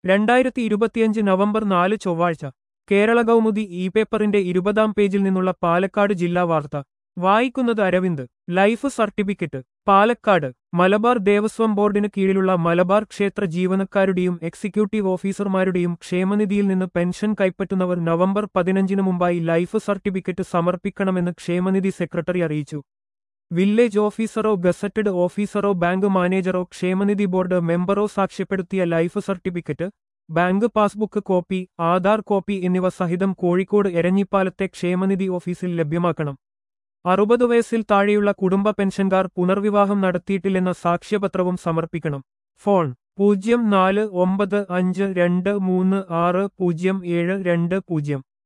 രണ്ടായിരത്തി ഇരുപത്തിയഞ്ച് നവംബർ നാല് ചൊവ്വാഴ്ച കേരള കൗമുദി ഇ പേപ്പറിന്റെ ഇരുപതാം പേജിൽ നിന്നുള്ള പാലക്കാട് ജില്ലാ വാർത്ത വായിക്കുന്നത് അരവിന്ദ് ലൈഫ് സർട്ടിഫിക്കറ്റ് പാലക്കാട് മലബാർ ദേവസ്വം ബോർഡിന് കീഴിലുള്ള മലബാർ ക്ഷേത്ര ജീവനക്കാരുടെയും എക്സിക്യൂട്ടീവ് ഓഫീസർമാരുടെയും ക്ഷേമനിധിയിൽ നിന്ന് പെൻഷൻ കൈപ്പറ്റുന്നവർ നവംബർ പതിനഞ്ചിന് മുമ്പായി ലൈഫ് സർട്ടിഫിക്കറ്റ് സമർപ്പിക്കണമെന്ന് ക്ഷേമനിധി സെക്രട്ടറി അറിയിച്ചു വില്ലേജ് ഓഫീസറോ ഗസറ്റഡ് ഓഫീസറോ ബാങ്ക് മാനേജറോ ക്ഷേമനിധി ബോർഡ് മെമ്പറോ സാക്ഷ്യപ്പെടുത്തിയ life certificate bank passbook copy Aadhaar copy എന്നിവ സഹിതം കോഴിക്കോട് എരഞ്ഞിപ്പാലത്തെ ക്ഷേമനിധി ഓഫീസിൽ ലഭ്യമാക്കണം അറുപത് വയസ്സിൽ താഴെയുള്ള കുടുംബ പെൻഷൻകാർ പുനർവിവാഹം നടത്തിയിട്ടില്ലെന്ന സാക്ഷ്യപത്രവും സമർപ്പിക്കണം ഫോൺ പൂജ്യം നാല് ഒമ്പത് അഞ്ച് രണ്ട് മൂന്ന് ആറ് പൂജ്യം ഏഴ് രണ്ട് പൂജ്യം